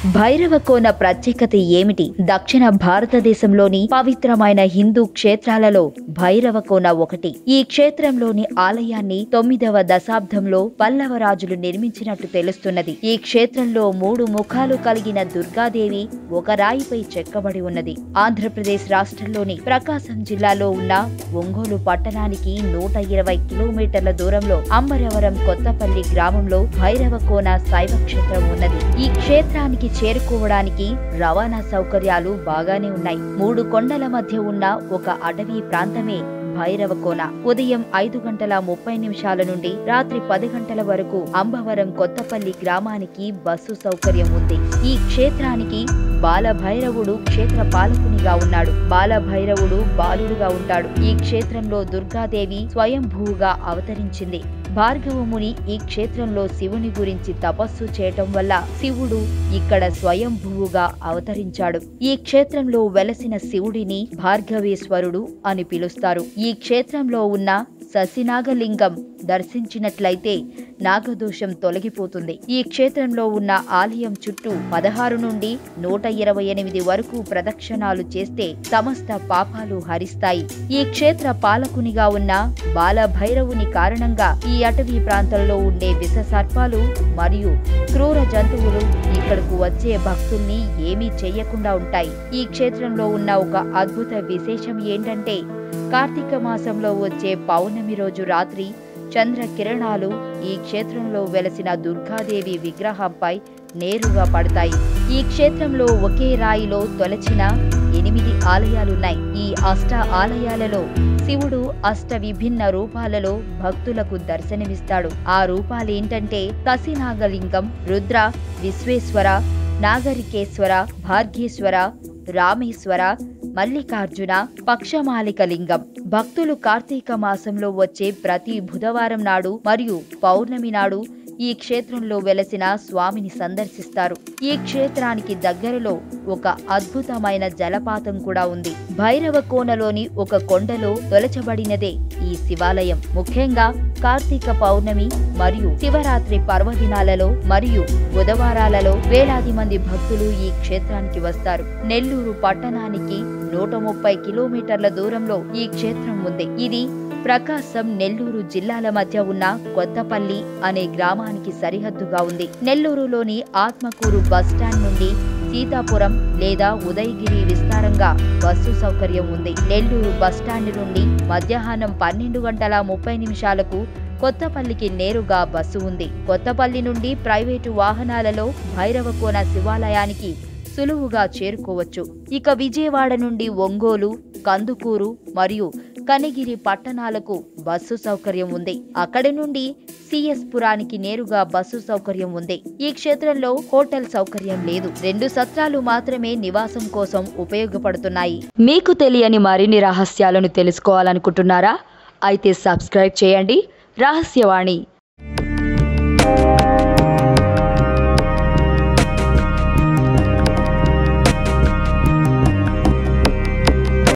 భైరవకోన ప్రత్యేకత ఏమిటి దక్షిణ భారతదేశంలోని పవిత్రమైన హిందూ క్షేత్రాలలో భైరవకోన ఒకటి ఈ క్షేత్రంలోని ఆలయాన్ని తొమ్మిదవ దశాబ్దంలో పల్లవ రాజులు నిర్మించినట్టు తెలుస్తున్నది ఈ క్షేత్రంలో మూడు ముఖాలు కలిగిన దుర్గాదేవి ఒక రాయిపై చెక్కబడి ఉన్నది ఆంధ్రప్రదేశ్ రాష్ట్రంలోని ప్రకాశం జిల్లాలో ఉన్న ఒంగోలు పట్టణానికి నూట ఇరవై కిలోమీటర్ల దూరంలో అంబరవరం కొత్తపల్లి గ్రామంలో భైరవకోన శైవ క్షేత్రం ఉన్నది ఈ క్షేత్రానికి చేరుకోవడానికి రవాణా సౌకర్యాలు బాగానే ఉన్నాయి మూడు కొండల మధ్య ఉన్న ఒక అటవీ ప్రాంతమే భైరవకోన ఉదయం ఐదు గంటల ముప్పై నిమిషాల నుండి రాత్రి పది గంటల వరకు అంబవరం కొత్తపల్లి గ్రామానికి బస్సు సౌకర్యం ఉంది ఈ క్షేత్రానికి బాలభైరవుడు క్షేత్ర పాలకునిగా ఉన్నాడు బాలభైరవుడు బాలుడుగా ఉంటాడు ఈ క్షేత్రంలో దుర్గాదేవి స్వయంభూగా అవతరించింది భార్గవముని ఈ క్షేత్రంలో శివుని గురించి తపస్సు చేయటం వల్ల శివుడు ఇక్కడ స్వయంభువుగా అవతరించాడు ఈ క్షేత్రంలో వెలసిన శివుడిని భార్గవేశ్వరుడు అని పిలుస్తారు ఈ క్షేత్రంలో ఉన్న శశినాగలింగం దర్శించినట్లయితే నాగదోషం తొలగిపోతుంది ఈ క్షేత్రంలో ఉన్న ఆలయం చుట్టూ పదహారు నుండి నూట ఇరవై ఎనిమిది వరకు ప్రదక్షిణాలు చేస్తే సమస్త పాపాలు హరిస్తాయి ఈ క్షేత్ర పాలకునిగా ఉన్న బాలభైరవుని కారణంగా ఈ అటవీ ప్రాంతంలో ఉండే విష సర్పాలు మరియు క్రూర జంతువులు ఇక్కడకు వచ్చే భక్తుల్ని ఏమీ చెయ్యకుండా ఉంటాయి ఈ క్షేత్రంలో ఉన్న ఒక అద్భుత విశేషం ఏంటంటే కార్తీక మాసంలో వచ్చే పౌర్ణమి రోజు రాత్రి చంద్ర కిరణాలు ఈ క్షేత్రంలో వెలసిన దుర్గాదేవి విగ్రహంపై నేరుగా పడతాయి ఈ క్షేత్రంలో ఒకే రాయిలో తొలచిన ఎనిమిది ఆలయాలున్నాయి ఈ అష్ట ఆలయాలలో శివుడు అష్ట విభిన్న రూపాలలో భక్తులకు దర్శనమిస్తాడు ఆ రూపాలేంటంటే కసినాగలింగం రుద్ర విశ్వేశ్వర నాగరికేశ్వర భాగ్యేశ్వర రామేశ్వర మల్లికార్జున పక్షమాలిక లింగం భక్తులు కార్తీక మాసంలో వచ్చే ప్రతి బుధవారం నాడు మరియు పౌర్ణమి నాడు ఈ క్షేత్రంలో వెలసిన స్వామిని సందర్శిస్తారు ఈ క్షేత్రానికి దగ్గరలో ఒక అద్భుతమైన జలపాతం కూడా ఉంది భైరవ కోనలోని ఒక కొండలో తొలచబడినదే ఈ శివాలయం ముఖ్యంగా కార్తీక పౌర్ణమి మరియు శివరాత్రి పర్వదినాలలో మరియు బుధవారాలలో వేలాది మంది భక్తులు ఈ క్షేత్రానికి వస్తారు నెల్లూరు పట్టణానికి నూట ముప్పై కిలోమీటర్ల దూరంలో ఈ క్షేత్రం ఉంది ఇది ప్రకాశం నెల్లూరు జిల్లాల మధ్య ఉన్న కొత్తపల్లి అనే గ్రామానికి సరిహద్దుగా ఉంది నెల్లూరులోని ఆత్మకూరు బస్టాండ్ నుండి సీతాపురం లేదా ఉదయగిరి విస్తారంగా బస్సు సౌకర్యం ఉంది నెల్లూరు బస్టాండ్ నుండి మధ్యాహ్నం పన్నెండు గంటల ముప్పై నిమిషాలకు కొత్తపల్లికి నేరుగా బస్సు ఉంది కొత్తపల్లి నుండి ప్రైవేటు వాహనాలలో భైరవకోన శివాలయానికి సులువుగా చేరుకోవచ్చు ఇక విజయవాడ నుండి ఒంగోలు కందుకూరు మరియు కనిగిరి పట్టణాలకు బస్సు సౌకర్యం ఉంది అక్కడి నుండి సిఎస్ పురానికి నేరుగా బస్సు సౌకర్యం ఉంది ఈ క్షేత్రంలో హోటల్ సౌకర్యం లేదు రెండు సత్రాలు మాత్రమే నివాసం కోసం ఉపయోగపడుతున్నాయి మీకు తెలియని మరిన్ని రహస్యాలను తెలుసుకోవాలనుకుంటున్నారా అయితే సబ్స్క్రైబ్ చేయండి రహస్యవాణి